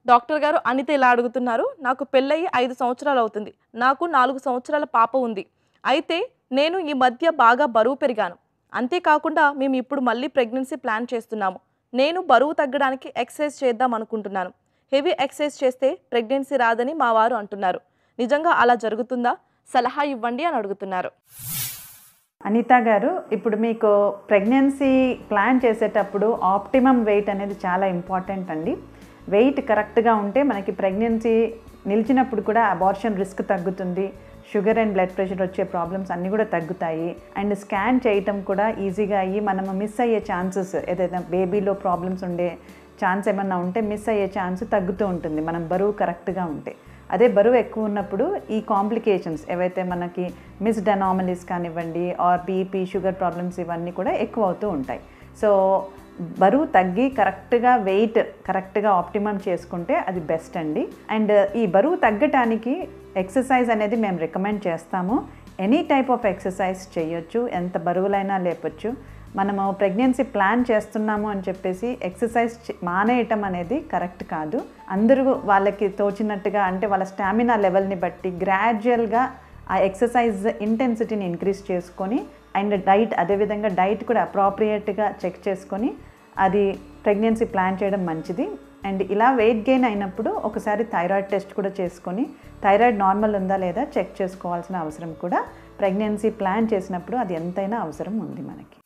doctor గారు అనిత ఇలా అడుగుతున్నారు నాకు పెళ్ళయి ఐదు సంవత్సరాలు అవుతుంది నాకు నాలుగు సంవత్సరాల పాప ఉంది అయితే నేను ఈ మధ్య బాగా బరువు పెరిగాను అంతేకాకుండా మేము ఇప్పుడు మళ్ళీ ప్రెగ్నెన్సీ ప్లాన్ చేస్తున్నాము నేను బరువు తగ్గడానికి ఎక్సర్సైజ్ చేద్దాం అనుకుంటున్నాను హెవీ ఎక్సర్సైజ్ చేస్తే ప్రెగ్నెన్సీ రాదని మా వారు అంటున్నారు నిజంగా అలా జరుగుతుందా సలహా ఇవ్వండి అని అడుగుతున్నారు అనిత గారు ఇప్పుడు మీకు ప్రెగ్నెన్సీ ప్లాన్ చేసేటప్పుడు ఆప్టిమం వెయిట్ అనేది చాలా ఇంపార్టెంట్ అండి వెయిట్ కరెక్ట్గా ఉంటే మనకి ప్రెగ్నెన్సీ నిలిచినప్పుడు కూడా అబార్షన్ రిస్క్ తగ్గుతుంది షుగర్ అండ్ బ్లడ్ ప్రెషర్ వచ్చే ప్రాబ్లమ్స్ అన్నీ కూడా తగ్గుతాయి అండ్ స్కాన్ చేయటం కూడా ఈజీగా అయ్యి మనము మిస్ అయ్యే ఛాన్సెస్ ఏదైనా బేబీలో ప్రాబ్లమ్స్ ఉండే ఛాన్స్ ఏమన్నా ఉంటే మిస్ అయ్యే ఛాన్స్ తగ్గుతూ ఉంటుంది మనం బరువు కరెక్ట్గా ఉంటే అదే బరువు ఎక్కువ ఉన్నప్పుడు ఈ కాంప్లికేషన్స్ ఏవైతే మనకి మిస్డ్ అనామలీస్ కానివ్వండి ఆర్ బీపీ షుగర్ ప్రాబ్లమ్స్ ఇవన్నీ కూడా ఎక్కువ అవుతూ ఉంటాయి సో బరువు తగ్గి కరెక్ట్గా వెయిట్ కరెక్ట్గా ఆప్టిమం చేసుకుంటే అది బెస్ట్ అండి అండ్ ఈ బరువు తగ్గటానికి ఎక్సర్సైజ్ అనేది మేము రికమెండ్ చేస్తాము ఎనీ టైప్ ఆఫ్ ఎక్సర్సైజ్ చేయొచ్చు ఎంత బరువులైనా లేపొచ్చు మనము ప్రెగ్నెన్సీ ప్లాన్ చేస్తున్నాము అని చెప్పేసి ఎక్సర్సైజ్ చే- మానేయటం అనేది కరెక్ట్ కాదు అందరూ వాళ్ళకి తోచినట్టుగా అంటే వాళ్ళ స్టామినా లెవెల్ని బట్టి గ్రాడ్యువల్గా ఆ ఎక్సర్సైజ్ ఇంటెన్సిటీని ఇంక్రీజ్ చేసుకొని అండ్ డైట్ అదేవిధంగా డైట్ కూడా అప్రాప్రియేట్గా చెక్ చేసుకొని అది ప్రెగ్నెన్సీ ప్లాన్ చేయడం మంచిది అండ్ ఇలా వెయిట్ గెయిన్ అయినప్పుడు ఒకసారి థైరాయిడ్ టెస్ట్ కూడా చేసుకొని థైరాయిడ్ నార్మల్ ఉందా లేదా చెక్ చేసుకోవాల్సిన అవసరం కూడా ప్రెగ్నెన్సీ ప్లాన్ చేసినప్పుడు అది ఎంతైనా అవసరం ఉంది మనకి